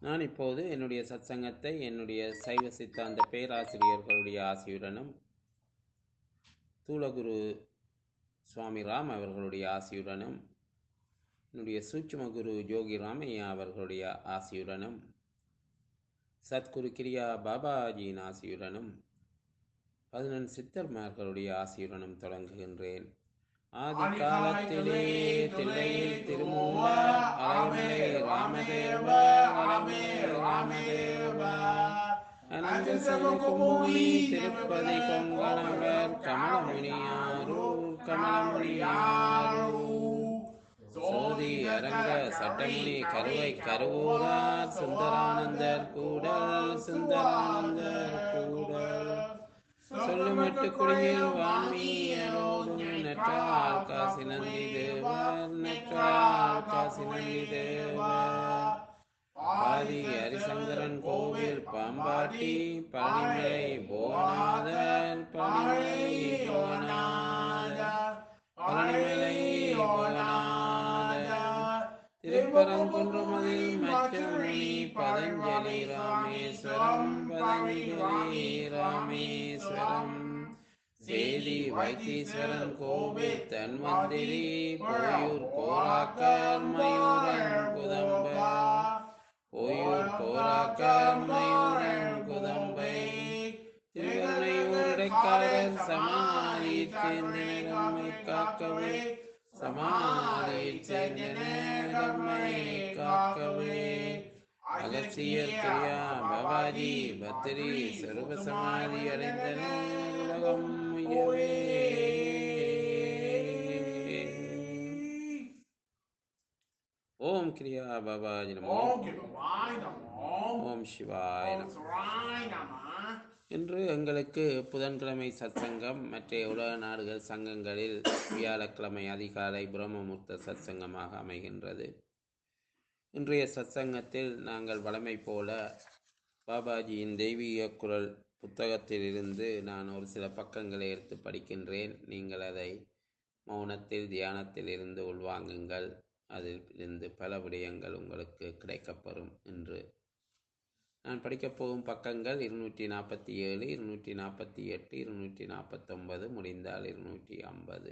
நான் இப்போது என்னுடைய சத்சங்கத்தை என்னுடைய சைவ சித்தாந்த பேராசிரியர்களுடைய ஆசியுடனும் தூளகுரு சுவாமி ராம் அவர்களுடைய ஆசியுடனும் என்னுடைய சூட்சும குரு ஜோகி ராமையா அவர்களுடைய ஆசியுடனும் சத்குரு கிரியா பாபாஜியின் ஆசியுடனும் பதினெண் சித்தர்மார்களுடைய ஆசியுடனும் தொடங்குகின்றேன் ஆதி காலத்திலே தில்லையில் திருமூலர் அலைமலை ராமதேவ அலமே ராமதேவ அனந்த சிவகுமூலி திருப்பதி கொங்கணவர் கமலமுனியாரூர் கமலமுனியாரூர் சோதி அரங்க சட்டமுனி கருவை கருவூரார் சுந்தரானந்தர் கூடல் சுந்தரானந்தர் கூடல் சொல்லுமட்டு குடியில் வான்மீயனோடும் நெற்றால் காசி நந்தி தேவர் நெற்றால் காசி நந்தி தேவர் பாதி ஹரிசங்கரன் கோவில் பாம்பாட்டி பழனிமலை போனாதர் பழனிமலை போனாதர் பழனிமலை போனாதர் திருப்பரங்குன்றமதில் மச்சமணி பதஞ்சலி ராமேஸ்வரம் பதஞ்சலி ராமேஸ்வரம் சேதி வைத்தீஸ்வரன் கோவில் தன்வந்திரி போயூர் கோராக்கர் மயூரன் குதம்பை ஓயூர் கோராக்கர் மயூரன் குதம்பை திருவள்ளையூருடைக்காரர் சமாதியில் சேர்ந்த நம்மை காக்கவே சமாதியில் சேர்ந்த நம்மை காக்கவே அகசியர் கிரியா பவாஜி பத்திரி சர்வ சமாதி அடைந்தனர் உலகம் உயவே ஓம் கிரியா பாபாஜி நமோ ஓம் கிருபாய் நமோ ஓம் சிவாய ஓம் நமோ சுராய் நம இன்று எங்களுக்கு புதன்கிழமை சத்சங்கம் மற்ற உலக நாடுகள் சங்கங்களில் வியாழக்கிழமை அதிகாலை பிரம்மமுர்த்த சத்சங்கமாக அமைகின்றது இன்றைய சத்சங்கத்தில் நாங்கள் வழமை போல பாபாஜியின் தெய்வீக குரல் புத்தகத்திலிருந்து நான் ஒரு சில பக்கங்களை எடுத்து படிக்கின்றேன் நீங்கள் அதை மௌனத்தில் தியானத்தில் இருந்து உள்வாங்குங்கள் அதில் இருந்து பல விடயங்கள் உங்களுக்கு கிடைக்கப்பெறும் என்று நான் படிக்கப் போகும் பக்கங்கள் இருநூற்றி நாற்பத்தி ஏழு இருநூற்றி நாற்பத்தி எட்டு இருநூற்றி நாற்பத்தொன்பது முடிந்தால் இருநூற்றி ஐம்பது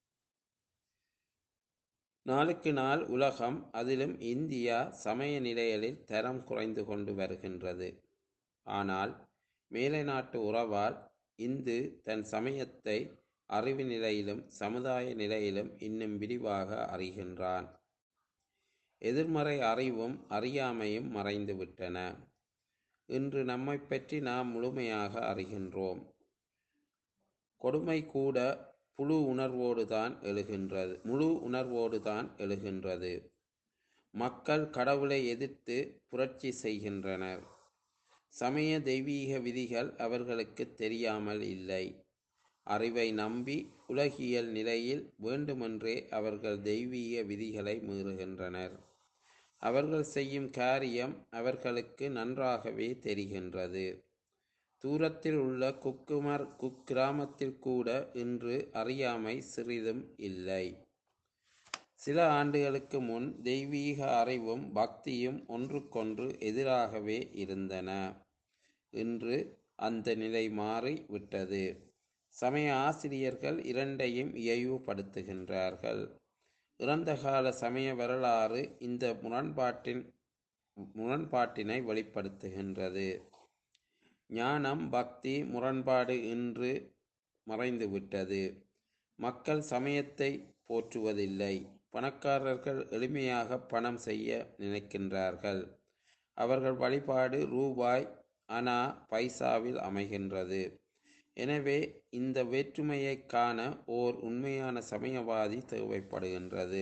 நாளுக்கு நாள் உலகம் அதிலும் இந்தியா சமய நிலைகளில் தரம் குறைந்து கொண்டு வருகின்றது ஆனால் மேலை நாட்டு உறவால் இந்து தன் சமயத்தை அறிவு நிலையிலும் சமுதாய நிலையிலும் இன்னும் விரிவாக அறிகின்றான் எதிர்மறை அறிவும் அறியாமையும் மறைந்துவிட்டன இன்று நம்மை பற்றி நாம் முழுமையாக அறிகின்றோம் கொடுமை கூட புழு உணர்வோடு தான் எழுகின்றது முழு உணர்வோடு தான் எழுகின்றது மக்கள் கடவுளை எதிர்த்து புரட்சி செய்கின்றனர் சமய தெய்வீக விதிகள் அவர்களுக்கு தெரியாமல் இல்லை அறிவை நம்பி உலகியல் நிலையில் வேண்டுமென்றே அவர்கள் தெய்வீக விதிகளை மீறுகின்றனர் அவர்கள் செய்யும் காரியம் அவர்களுக்கு நன்றாகவே தெரிகின்றது தூரத்தில் உள்ள குக்குமர் குக்கிராமத்தில் கூட இன்று அறியாமை சிறிதும் இல்லை சில ஆண்டுகளுக்கு முன் தெய்வீக அறிவும் பக்தியும் ஒன்றுக்கொன்று எதிராகவே இருந்தன இன்று அந்த நிலை மாறி விட்டது சமய ஆசிரியர்கள் இரண்டையும் இயைவுபடுத்துகின்றார்கள் இறந்த கால சமய வரலாறு இந்த முரண்பாட்டின் முரண்பாட்டினை வெளிப்படுத்துகின்றது ஞானம் பக்தி முரண்பாடு இன்று மறைந்துவிட்டது மக்கள் சமயத்தை போற்றுவதில்லை பணக்காரர்கள் எளிமையாக பணம் செய்ய நினைக்கின்றார்கள் அவர்கள் வழிபாடு ரூபாய் அனா பைசாவில் அமைகின்றது எனவே இந்த வேற்றுமையை காண ஓர் உண்மையான சமயவாதி தேவைப்படுகின்றது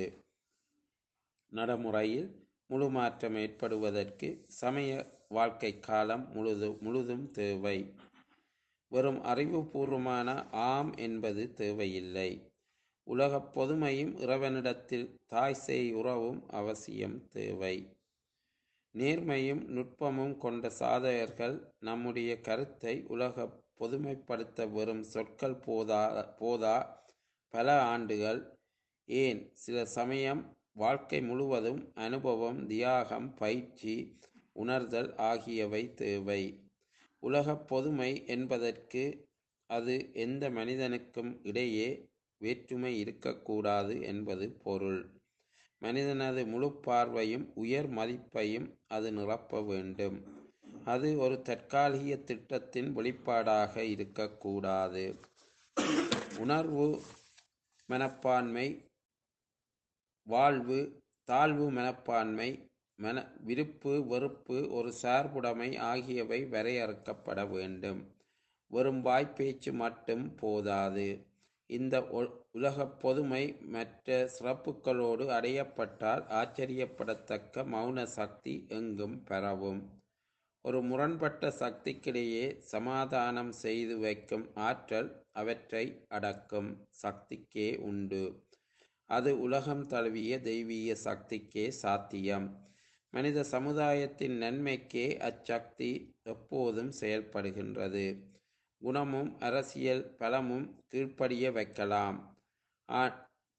நடைமுறையில் முழு மாற்றம் ஏற்படுவதற்கு சமய வாழ்க்கை காலம் முழுது முழுதும் தேவை வெறும் அறிவுபூர்வமான ஆம் என்பது தேவையில்லை உலகப் பொதுமையும் இறைவனிடத்தில் தாய் சேய் உறவும் அவசியம் தேவை நேர்மையும் நுட்பமும் கொண்ட சாதகர்கள் நம்முடைய கருத்தை உலக பொதுமைப்படுத்த வெறும் சொற்கள் போதா போதா பல ஆண்டுகள் ஏன் சில சமயம் வாழ்க்கை முழுவதும் அனுபவம் தியாகம் பயிற்சி உணர்தல் ஆகியவை தேவை உலகப் பொதுமை என்பதற்கு அது எந்த மனிதனுக்கும் இடையே வேற்றுமை இருக்கக்கூடாது என்பது பொருள் மனிதனது முழு பார்வையும் உயர் மதிப்பையும் அது நிரப்ப வேண்டும் அது ஒரு தற்காலிக திட்டத்தின் வெளிப்பாடாக இருக்கக்கூடாது உணர்வு மனப்பான்மை வாழ்வு தாழ்வு மனப்பான்மை மன விருப்பு வெறுப்பு ஒரு சார்புடைமை ஆகியவை வரையறுக்கப்பட வேண்டும் வெறும் வாய்ப்பேச்சு மட்டும் போதாது இந்த ஒ- உலகப் பொதுமை மற்ற சிறப்புகளோடு அடையப்பட்டால் ஆச்சரியப்படத்தக்க மௌன சக்தி எங்கும் பரவும் ஒரு முரண்பட்ட சக்திக்கிடையே சமாதானம் செய்து வைக்கும் ஆற்றல் அவற்றை அடக்கும் சக்திக்கே உண்டு அது உலகம் தழுவிய தெய்வீக சக்திக்கே சாத்தியம் மனித சமுதாயத்தின் நன்மைக்கே அச்சக்தி எப்போதும் செயல்படுகின்றது குணமும் அரசியல் பலமும் கீழ்ப்படிய வைக்கலாம் ஆ-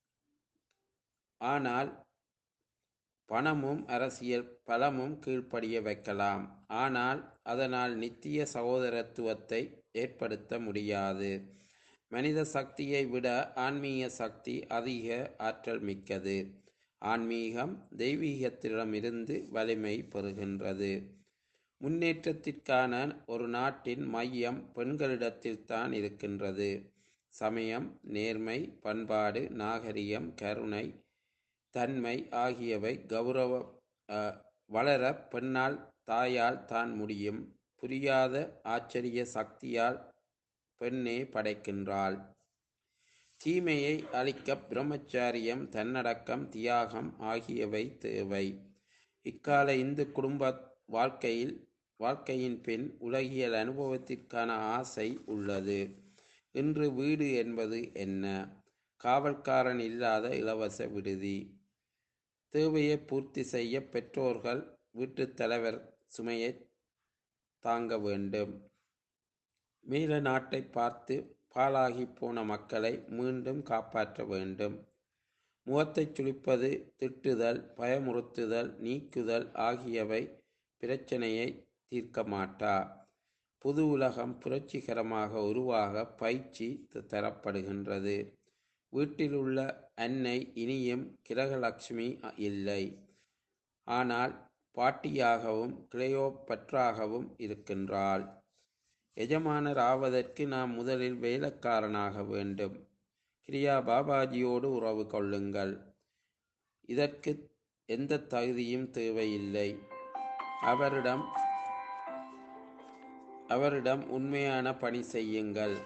ஆனால் பணமும் அரசியல் பலமும் கீழ்ப்படிய வைக்கலாம் ஆனால் அதனால் நித்திய சகோதரத்துவத்தை ஏற்படுத்த முடியாது மனித சக்தியை விட ஆன்மீக சக்தி அதிக ஆற்றல் மிக்கது ஆன்மீகம் தெய்வீகத்திடமிருந்து வலிமை பெறுகின்றது முன்னேற்றத்திற்கான ஒரு நாட்டின் மையம் பெண்களிடத்தில்தான் இருக்கின்றது சமயம் நேர்மை பண்பாடு நாகரிகம் கருணை தன்மை ஆகியவை கௌரவ அஹ், வளர பெண்ணால் தாயால் தான் முடியும் புரியாத ஆச்சரிய சக்தியால் பெண்ணே படைக்கின்றாள் தீமையை அழிக்க பிரம்மச்சாரியம் தன்னடக்கம் தியாகம் ஆகியவை தேவை இக்கால இந்து குடும்ப வாழ்க்கையில் வாழ்க்கையின் பின் உலகியல் அனுபவத்திற்கான ஆசை உள்ளது இன்று வீடு என்பது என்ன காவல்காரன் இல்லாத இலவச விடுதி தேவையை பூர்த்தி செய்ய பெற்றோர்கள் வீட்டுத் தலைவர் சுமையை தாங்க வேண்டும் மீள நாட்டை பார்த்து பாழாகி போன மக்களை மீண்டும் காப்பாற்ற வேண்டும் முகத்தைச் சுளிப்பது திட்டுதல் பயமுறுத்துதல் நீக்குதல் ஆகியவை பிரச்சனையை தீர்க்க மாட்டா புது உலகம் புரட்சிகரமாக உருவாக பயிற்சி த- தரப்படுகின்றது வீட்டில் உள்ள அன்னை இனியும் கிரகலட்சுமி அ- இல்லை ஆனால் பாட்டியாகவும் கிளையோப்பற்றாகவும் இருக்கின்றாள் எஜமானர் ஆவதற்கு நாம் முதலில் வேலைக்காரனாக வேண்டும் கிரியா பாபாஜியோடு உறவு கொள்ளுங்கள் இதற்கு எந்த தகுதியும் தேவையில்லை அவரிடம் அவரிடம் உண்மையான பணி செய்யுங்கள்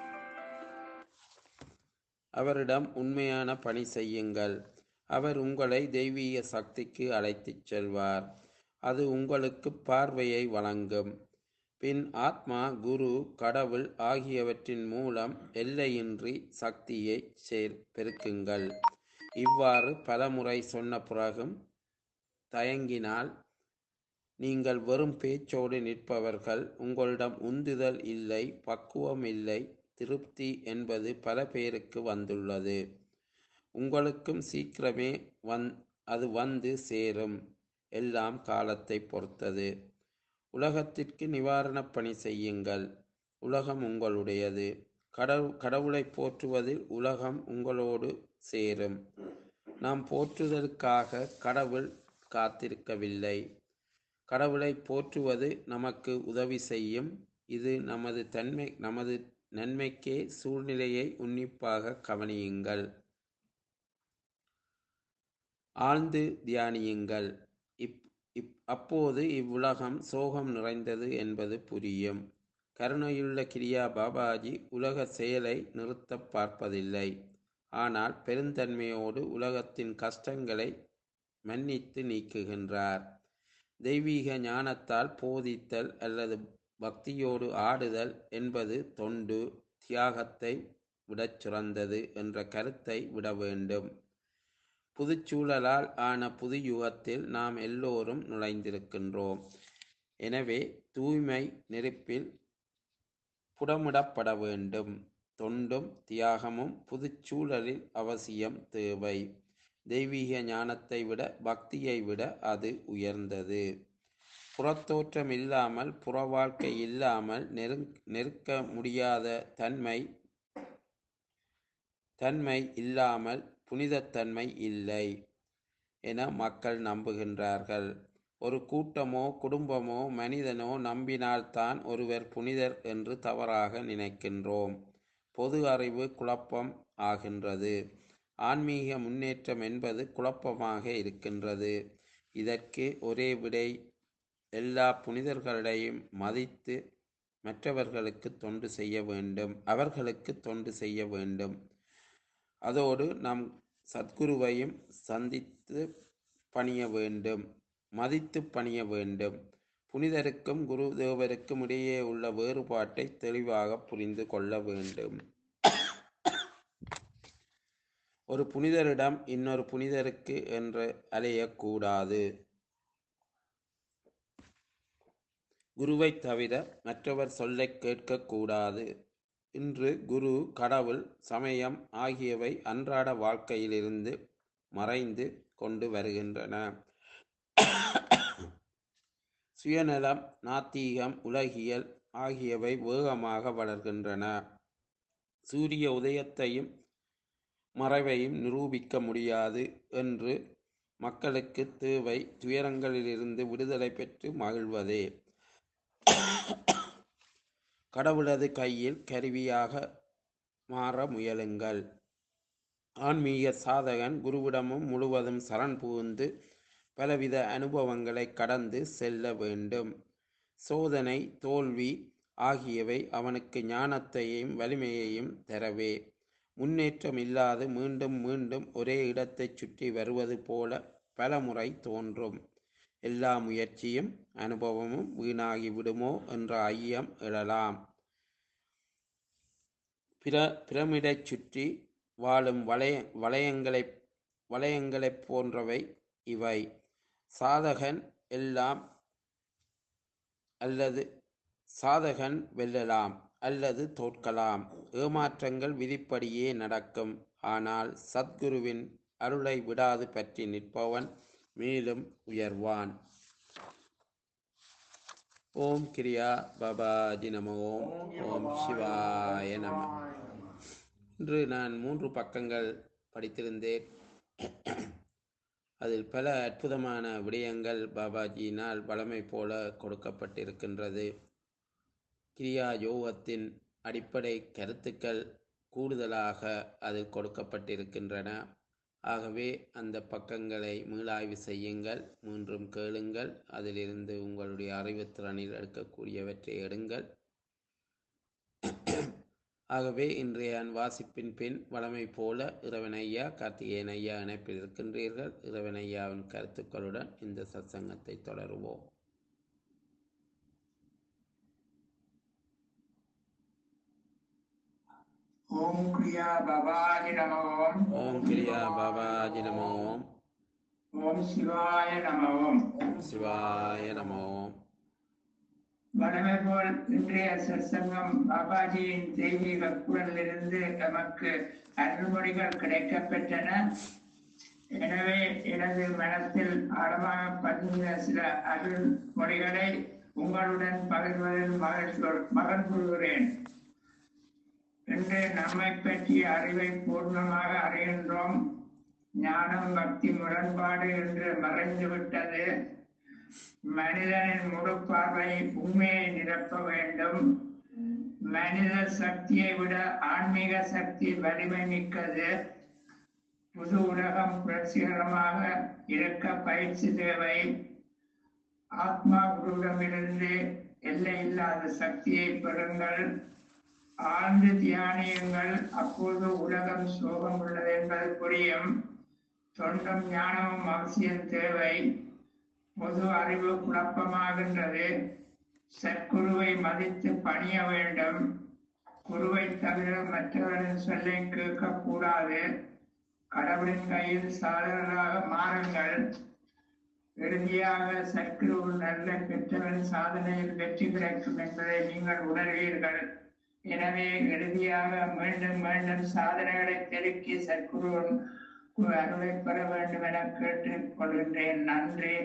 அவரிடம் உண்மையான பணி செய்யுங்கள் அவர் உங்களை தெய்வீக சக்திக்கு அழைத்துச் செல்வார் அது உங்களுக்கு பார்வையை வழங்கும் பின் ஆத்மா குரு கடவுள் ஆகியவற்றின் மூலம் எல்லையின்றி சக்தியை சேர் பெருக்குங்கள் இவ்வாறு பலமுறை சொன்ன பிறகும் தயங்கினால் நீங்கள் வெறும் பேச்சோடு நிற்பவர்கள் உங்களிடம் உந்துதல் இல்லை பக்குவம் இல்லை திருப்தி என்பது பல பேருக்கு வந்துள்ளது உங்களுக்கும் சீக்கிரமே வந் அது வந்து சேரும் எல்லாம் காலத்தை பொறுத்தது உலகத்திற்கு நிவாரணப் பணி செய்யுங்கள் உலகம் உங்களுடையது கடவு கடவுளை போற்றுவதில் உலகம் உங்களோடு சேரும் நாம் போற்றுதலுக்காக கடவுள் காத்திருக்கவில்லை கடவுளை போற்றுவது நமக்கு உதவி செய்யும் இது நமது தன்மை நமது நன்மைக்கே சூழ்நிலையை உன்னிப்பாக கவனியுங்கள் ஆழ்ந்து தியானியுங்கள் இப் இப் அப்போது இவ்வுலகம் சோகம் நிறைந்தது என்பது புரியும் கருணையுள்ள கிரியா பாபாஜி உலக செயலை நிறுத்தப் பார்ப்பதில்லை ஆனால் பெருந்தன்மையோடு உலகத்தின் கஷ்டங்களை மன்னித்து நீக்குகின்றார் தெய்வீக ஞானத்தால் போதித்தல் அல்லது பக்தியோடு ஆடுதல் என்பது தொண்டு தியாகத்தை விடச் சிறந்தது என்ற கருத்தை விட வேண்டும் புதுச்சூழலால் ஆன புது யுகத்தில் நாம் எல்லோரும் நுழைந்திருக்கின்றோம் எனவே தூய்மை நெருப்பில் புடமிடப்பட வேண்டும் தொண்டும் தியாகமும் புதுச்சூழலில் அவசியம் தேவை தெய்வீக ஞானத்தை விட பக்தியை விட அது உயர்ந்தது புறத்தோற்றம் இல்லாமல் புற வாழ்க்கை இல்லாமல் நெருங் நெருக்க முடியாத தன்மை தன்மை இல்லாமல் புனிதத்தன்மை இல்லை என மக்கள் நம்புகின்றார்கள் ஒரு கூட்டமோ குடும்பமோ மனிதனோ நம்பினால்தான் ஒருவர் புனிதர் என்று தவறாக நினைக்கின்றோம் பொது அறிவு குழப்பம் ஆகின்றது ஆன்மீக முன்னேற்றம் என்பது குழப்பமாக இருக்கின்றது இதற்கு ஒரே விடை எல்லா புனிதர்களையும் மதித்து மற்றவர்களுக்கு தொண்டு செய்ய வேண்டும் அவர்களுக்கு தொண்டு செய்ய வேண்டும் அதோடு நம் சத்குருவையும் சந்தித்து பணிய வேண்டும் மதித்து பணிய வேண்டும் புனிதருக்கும் குரு தேவருக்கும் இடையே உள்ள வேறுபாட்டை தெளிவாக புரிந்து கொள்ள வேண்டும் ஒரு புனிதரிடம் இன்னொரு புனிதருக்கு என்று அலையக்கூடாது குருவை தவிர மற்றவர் சொல்லை கேட்கக்கூடாது இன்று குரு கடவுள் சமயம் ஆகியவை அன்றாட வாழ்க்கையிலிருந்து மறைந்து கொண்டு வருகின்றன சுயநலம் நாத்தீகம் உலகியல் ஆகியவை வேகமாக வளர்கின்றன சூரிய உதயத்தையும் மறைவையும் நிரூபிக்க முடியாது என்று மக்களுக்கு தேவை துயரங்களிலிருந்து விடுதலை பெற்று மகிழ்வதே கடவுளது கையில் கருவியாக மாற முயலுங்கள் ஆன்மீக சாதகன் குருவிடமும் முழுவதும் சரண் புகுந்து பலவித அனுபவங்களை கடந்து செல்ல வேண்டும் சோதனை தோல்வி ஆகியவை அவனுக்கு ஞானத்தையும் வலிமையையும் தரவே முன்னேற்றம் இல்லாது மீண்டும் மீண்டும் ஒரே இடத்தைச் சுற்றி வருவது போல பலமுறை தோன்றும் எல்லா முயற்சியும் அனுபவமும் வீணாகி விடுமோ என்ற ஐயம் எழலாம் பிர பிரமிடைச் சுற்றி வாழும் வளைய வளையங்களை வளையங்களைப் போன்றவை இவை சாதகன் எல்லாம் அல்லது சாதகன் வெல்லலாம் அல்லது தோற்கலாம் ஏமாற்றங்கள் விதிப்படியே நடக்கும் ஆனால் சத்குருவின் அருளை விடாது பற்றி நிற்பவன் மேலும் உயர்வான் ஓம் கிரியா பாபாஜி நம ஓம் ஓம் சிவாய நம இன்று நான் மூன்று பக்கங்கள் படித்திருந்தேன் அதில் பல அற்புதமான விடயங்கள் பாபாஜியினால் வளமை போல கொடுக்கப்பட்டிருக்கின்றது கிரியா யோகத்தின் அடிப்படை கருத்துக்கள் கூடுதலாக அதில் கொடுக்கப்பட்டிருக்கின்றன ஆகவே அந்த பக்கங்களை மீளாய்வு செய்யுங்கள் மீண்டும் கேளுங்கள் அதிலிருந்து உங்களுடைய அறிவுத்திறனில் எடுக்கக்கூடியவற்றை எடுங்கள் ஆகவே இன்றைய வாசிப்பின் பின் வளமை போல இறைவன் ஐயா கார்த்திகேயன் ஐயா இணைப்பில் இருக்கின்றீர்கள் இறைவன் ஐயாவின் கருத்துக்களுடன் இந்த சத்சங்கத்தை தொடருவோம் ஓம் கிரியா பவாஜி நம ஓம் ஓம் கிரியா பாபாஜி நம ஓம் ஓம் சிவாய நம ஓம் ஓம் சிவாய நம ஓம் வடமை போல் இன்றைய சத்சங்கம் பாபாஜியின் தெய்வீக குரலிலிருந்து நமக்கு அருள்மொழிகள் கிடைக்கப் பெற்றன எனவே எனது மனத்தில் ஆழமாக பதிந்த சில அருள்மொழிகளை உங்களுடன் பகிர்வதில் மகிழ்ச்சி மகன் கொள்கிறேன் இன்று நம்மை பற்றிய அறிவை பூர்ணமாக அறிகின்றோம் ஞானம் பக்தி முரண்பாடு என்று மறைந்து விட்டது மனிதனின் முழு பார்வை உண்மையை நிரப்ப வேண்டும் மனித சக்தியை விட ஆன்மீக சக்தி வலிமை மிக்கது புது உலகம் புரட்சிகரமாக இருக்க பயிற்சி தேவை ஆத்மா குருவிடமிருந்து எல்லை இல்லாத சக்தியை பெறுங்கள் ஆழ்ந்து தியானியுங்கள் அப்போது உலகம் சோகம் உள்ளது என்பது புரியும் தொண்டும் ஞானமும் அவசியம் தேவை பொது அறிவு குழப்பமாகின்றது சற்குருவை மதித்து பணிய வேண்டும் குருவை தவிர மற்றவரின் சொல்லை கேட்கக்கூடாது கடவுளின் கையில் சாதகராக மாறுங்கள் இறுதியாக சற்குரு நல்ல பெற்றவன் சாதனையில் வெற்றி கிடைக்கும் என்பதை நீங்கள் உணர்வீர்கள் எனவே இறுதியாக மீண்டும் மீண்டும் சாதனைகளை பெருக்கி சற்குரு அருளை பெற வேண்டும் என கேட்டுக் கொள்கின்றேன் நன்றி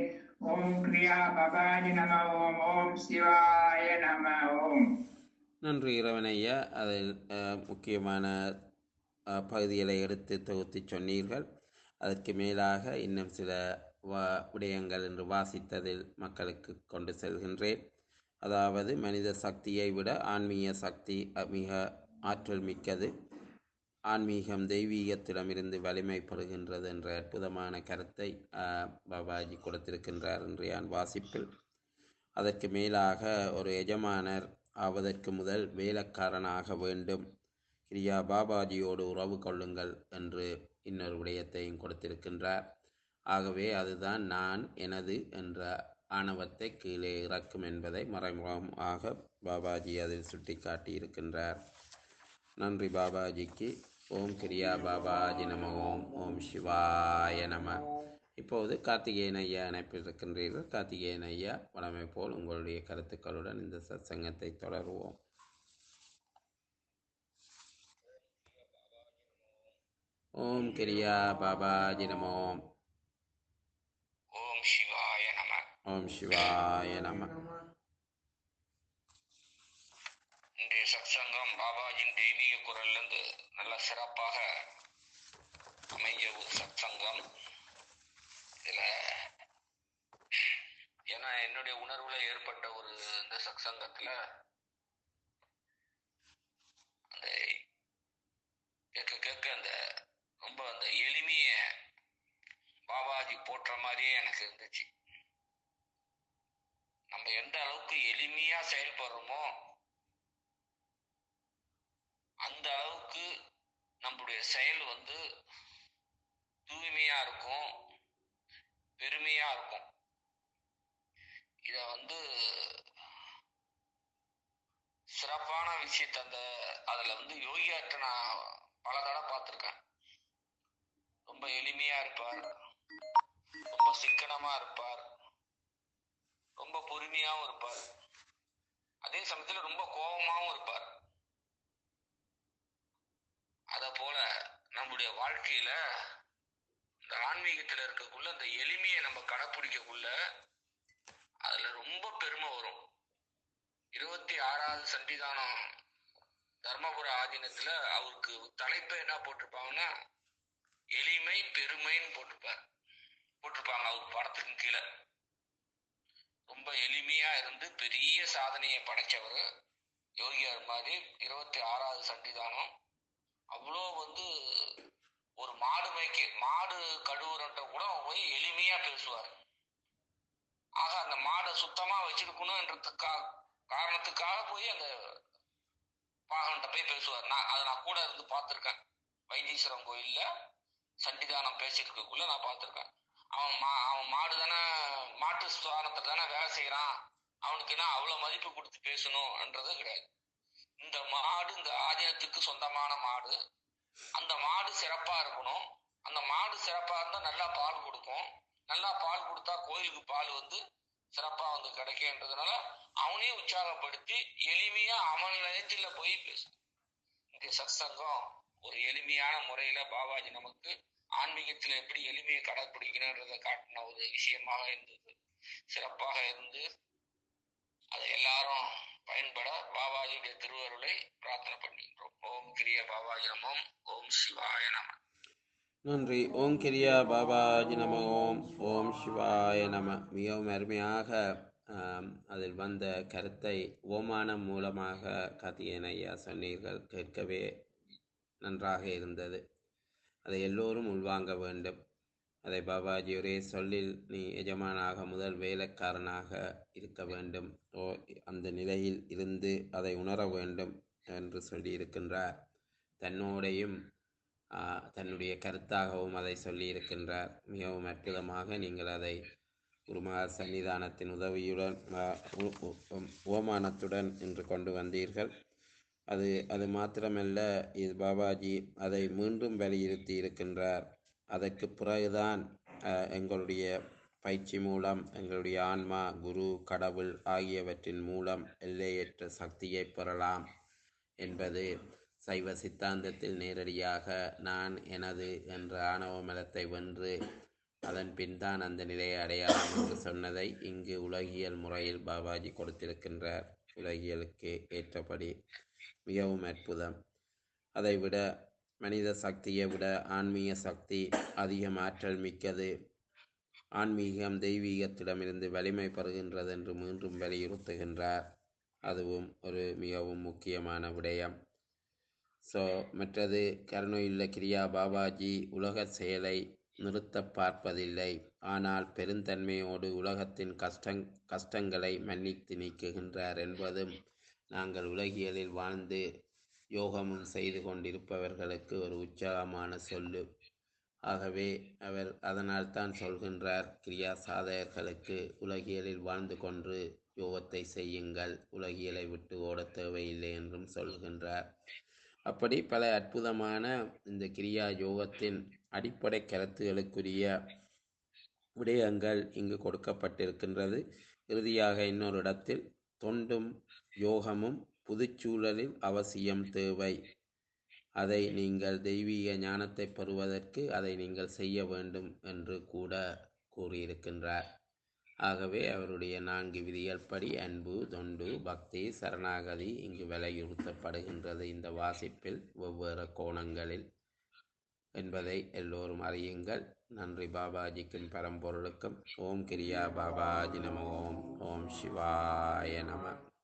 ஓம் கிரியா பவாஜி நம ஓம் ஓம் சிவாய நம ஓம் நன்றி இறைவனையா அதில் அஹ், முக்கியமான அஹ், பகுதிகளை எடுத்து தொகுத்து சொன்னீர்கள் அதற்கு மேலாக இன்னும் சில வா விடயங்கள் என்று வாசித்ததில் மக்களுக்கு கொண்டு செல்கின்றேன் அதாவது மனித சக்தியை விட ஆன்மீக சக்தி அஹ், மிக ஆற்றல் மிக்கது ஆன்மீகம் தெய்வீகத்திடமிருந்து வலிமை பெறுகின்றது என்ற அற்புதமான கருத்தை அஹ், பாபாஜி கொடுத்திருக்கின்றார் இன்றைய வாசிப்பில் அதற்கு மேலாக ஒரு எஜமானர் ஆவதற்கு முதல் வேலைக்காரனாக வேண்டும் கிரியா பாபாஜியோடு உறவு கொள்ளுங்கள் என்று இன்னொரு விடயத்தையும் கொடுத்திருக்கின்றார் ஆகவே அதுதான் நான் எனது என்ற ஆணவத்தை கீழே இறக்கும் என்பதை மறைமுகமாக பாபாஜி அதில் சுட்டிக்காட்டி இருக்கின்றார் நன்றி பாபாஜிக்கு ஓம் கிரியா பாபாஜி நம ஓம் ஓம் சிவாய நம இப்போது கார்த்திகேயன் ஐயா இணைப்பில் இருக்கின்றீர்கள் கார்த்திகேயன் ஐயா வழமை போல் உங்களுடைய கருத்துக்களுடன் இந்த சத்சங்கத்தை தொடருவோம் ஓம் கிரியா பாபாஜி நம ஓம் ஓம் சிவாய நம ஓம் சிவாய நம இன்றைய சத்சங்கம் பாபாஜியின் தெய்வீக குரல்ல இருந்து நல்ல சிறப்பாக அமைஞ்ச ஒரு சத்சங்கம் இதுல ஏன்னா என்னுடைய உணர்வுல ஏற்பட்ட ஒரு இந்த சத்சங்கத்துல அந்த கேட்க கேட்க அந்த ரொம்ப அந்த எளிமைய பாபாஜி போற்ற மாதிரியே எனக்கு இருந்துச்சு நம்ம எந்த அளவுக்கு எளிமையா செயல்படுறோமோ அந்த அளவுக்கு நம்முடைய செயல் வந்து தூய்மையா இருக்கும் பெருமையா இருக்கும் இத வந்து சிறப்பான விஷயத்த அந்த அதுல வந்து யோகியாட்ட நான் பல தடவை பார்த்திருக்கேன் ரொம்ப எளிமையா இருப்பார் ரொம்ப சிக்கனமா இருப்பார் ரொம்ப பொறுமையாவும் இருப்பார் அதே சமயத்துல ரொம்ப கோபமாவும் இருப்பார் அத போல நம்முடைய வாழ்க்கையில இந்த ஆன்மீகத்துல இருக்கக்குள்ள அந்த எளிமையை நம்ம கடைப்பிடிக்கக்குள்ள அதுல ரொம்ப பெருமை வரும் இருபத்தி ஆறாவது சண்டிதானம் தர்மபுர ஆதீனத்துல அவருக்கு தலைப்பை என்ன போட்டிருப்பாங்கன்னா எளிமை பெருமைன்னு போட்டிருப்பார் போட்டிருப்பாங்க அவர் படத்துக்கு கீழே ரொம்ப எளிமையா இருந்து பெரிய சாதனையை படைச்சவர் யோகியார் மாதிரி இருபத்தி ஆறாவது சண்டிதானம் அவ்வளோ வந்து ஒரு மாடு மேய்க்க மாடு கழுவுறட்ட கூட போய் எளிமையா பேசுவார் ஆக அந்த மாடை சுத்தமா வச்சிருக்கணும்ன்றதுக்காக காரணத்துக்காக போய் அந்த பாகன்கிட்ட போய் பேசுவார் நான் அதை நான் கூட இருந்து பார்த்துருக்கேன் வைத்தீஸ்வரம் கோயில்ல சண்டிதானம் பேசியிருக்கக்குள்ள நான் பார்த்துருக்கேன் அவன் மா அவன் மாடு தானே மாட்டு ஸ்தானத்துல தானே வேலை செய்யறான் அவனுக்கு என்ன அவ்வளவு மதிப்பு கொடுத்து பேசணும்ன்றது கிடையாது இந்த மாடு இந்த ஆதீனத்துக்கு சொந்தமான மாடு அந்த மாடு சிறப்பா இருக்கணும் அந்த மாடு சிறப்பா இருந்தா நல்லா பால் கொடுக்கும் நல்லா பால் கொடுத்தா கோயிலுக்கு பால் வந்து சிறப்பா வந்து கிடைக்குன்றதுனால அவனே உற்சாகப்படுத்தி எளிமையா அவன் நிலையத்துல போய் பேசணும் இந்த சத்சங்கம் ஒரு எளிமையான முறையில பாபாஜி நமக்கு ஆன்மீகத்துல எப்படி எளிமையை கடைப்பிடிக்கணுன்றதை காட்டின ஒரு விஷயமாக இருந்தது சிறப்பாக இருந்து அதை எல்லாரும் பயன்பட பாபாஜியுடைய திருவருளை பிரார்த்தனை பண்ணுகின்றோம் ஓம் கிரிய பாபாஜி நமம் ஓம் சிவாய நம நன்றி ஓம் கிரியா பாபாஜி நம ஓம் ஓம் சிவாய நம மிகவும் அருமையாக ஆம், அதில் வந்த கருத்தை ஓமானம் மூலமாக கார்த்திகேயன் ஐயா சொன்னீர்கள் கேட்கவே நன்றாக இருந்தது அதை எல்லோரும் உள்வாங்க வேண்டும் அதை பாபாஜி ஒரே சொல்லில் நீ எஜமானாக முதல் வேலைக்காரனாக இருக்க வேண்டும் ஓ அந்த நிலையில் இருந்து அதை உணர வேண்டும் என்று சொல்லியிருக்கின்றார் தன்னோடையும் ஆ, தன்னுடைய கருத்தாகவும் அதை சொல்லியிருக்கின்றார் மிகவும் அற்புதமாக நீங்கள் அதை குருமகா சன்னிதானத்தின் உதவியுடன் ஆ, உ- உ- உம், ஓமானத்துடன் இன்று கொண்டு வந்தீர்கள் அது அது மாத்திரமல்ல இது பாபாஜி அதை மீண்டும் வலியுறுத்தி இருக்கின்றார் அதற்கு பிறகுதான் அஹ், எங்களுடைய பயிற்சி மூலம் எங்களுடைய ஆன்மா குரு கடவுள் ஆகியவற்றின் மூலம் எல்லையற்ற சக்தியை பெறலாம் என்பது சைவ சித்தாந்தத்தில் நேரடியாக நான் எனது என்ற ஆணவ மலத்தை வென்று அதன் பின் தான் அந்த நிலையை அடையலாம் என்று சொன்னதை இங்கு உலகியல் முறையில் பாபாஜி கொடுத்திருக்கின்றார் உலகியலுக்கு ஏற்றபடி மிகவும் அற்புதம் அதைவிட மனித சக்தியை விட ஆன்மீக சக்தி அதிகம் ஆற்றல் மிக்கது ஆன்மீகம் தெய்வீகத்திடமிருந்து வலிமை பெறுகின்றது என்று மீண்டும் வலியுறுத்துகின்றார் அதுவும் ஒரு மிகவும் முக்கியமான விடயம் ஸோ மற்றது கருணையுள்ள கிரியா பாபாஜி உலக செயலை நிறுத்த பார்ப்பதில்லை ஆனால் பெருந்தன்மையோடு உலகத்தின் கஷ்டங் கஷ்டங்களை மன்னித்து நீக்குகின்றார் என்பதும் நாங்கள் உலகியலில் வாழ்ந்து யோகமும் செய்து கொண்டிருப்பவர்களுக்கு ஒரு உற்சாகமான சொல்லு ஆகவே அவர் அதனால் தான் சொல்கின்றார் கிரியா சாதகர்களுக்கு உலகியலில் வாழ்ந்து கொண்டு யோகத்தை செய்யுங்கள் உலகியலை விட்டு ஓடத் தேவையில்லை என்றும் சொல்கின்றார் அப்படி பல அற்புதமான இந்த கிரியா யோகத்தின் அடிப்படை கருத்துகளுக்குரிய விடயங்கள் இங்கு கொடுக்கப்பட்டிருக்கின்றது இறுதியாக இன்னொரு இடத்தில் தொண்டும் யோகமும் புதுச்சூழலில் அவசியம் தேவை அதை நீங்கள் தெய்வீக ஞானத்தை பெறுவதற்கு அதை நீங்கள் செய்ய வேண்டும் என்று கூட கூறியிருக்கின்றார் ஆகவே அவருடைய நான்கு விதிகள் படி அன்பு தொண்டு பக்தி சரணாகதி இங்கு வலியுறுத்தப்படுகின்றது இந்த வாசிப்பில் வெவ்வேறு கோணங்களில் என்பதை எல்லோரும் அறியுங்கள் நன்றி பாபாஜிக்கும் பரம்பொருளுக்கும் ஓம் கிரியா பாபாஜி நம ஓம் ஓம் சிவாய நம